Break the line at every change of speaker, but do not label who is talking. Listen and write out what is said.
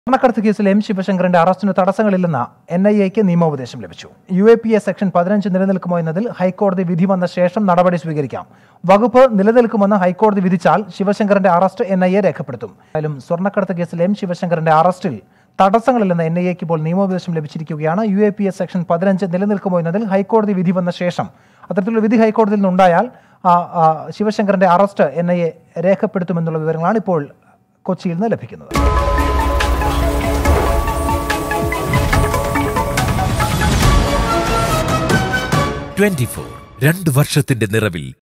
സ്വർണ്ണക്കടത്ത് കേസിൽ എം ശിവശങ്കറിന്റെ അറസ്റ്റിന് തടസ്സങ്ങളില്ലെന്ന് എൻ ഐ എക്ക് നിയമോപദേശം ലഭിച്ചു U A P A section പതിനഞ്ച് നിലനിൽക്കുമോ എന്നതിൽ ഹൈക്കോടതി വിധി വന്ന ശേഷം നടപടി സ്വീകരിക്കാം വകുപ്പ് നിലനിൽക്കുമെന്ന് ഹൈക്കോടതി വിധിച്ചാൽ ശിവശങ്കറിന്റെ അറസ്റ്റ് എൻ ഐ എ രേഖപ്പെടുത്തും എന്തായാലും സ്വർണ്ണക്കടത്ത് കേസിൽ എം ശിവശങ്കറിന്റെ അറസ്റ്റിൽ തടസ്സങ്ങളില്ലെന്ന് എൻ ഐ എക്ക് ഇപ്പോൾ നിയമോപദേശം ലഭിച്ചിരിക്കുകയാണ് U A P S section പതിനഞ്ച് നിലനിൽക്കുമോ എന്നതിൽ ഹൈക്കോടതി വിധി വന്ന ശേഷം അത്തരത്തിലുള്ള വിധി ഹൈക്കോടതിയിൽ നിന്നുണ്ടായാൽ ആ, ആ, ശിവശങ്കറിന്റെ അറസ്റ്റ് എൻ ഐ എ രേഖപ്പെടുത്തുമെന്നുള്ള വിവരങ്ങളാണ് ഇപ്പോൾ കൊച്ചിയിൽ നിന്ന് ലഭിക്കുന്നത്
ട്വന്റി ഫോർ രണ്ട് വർഷത്തിന്റെ നിറവിൽ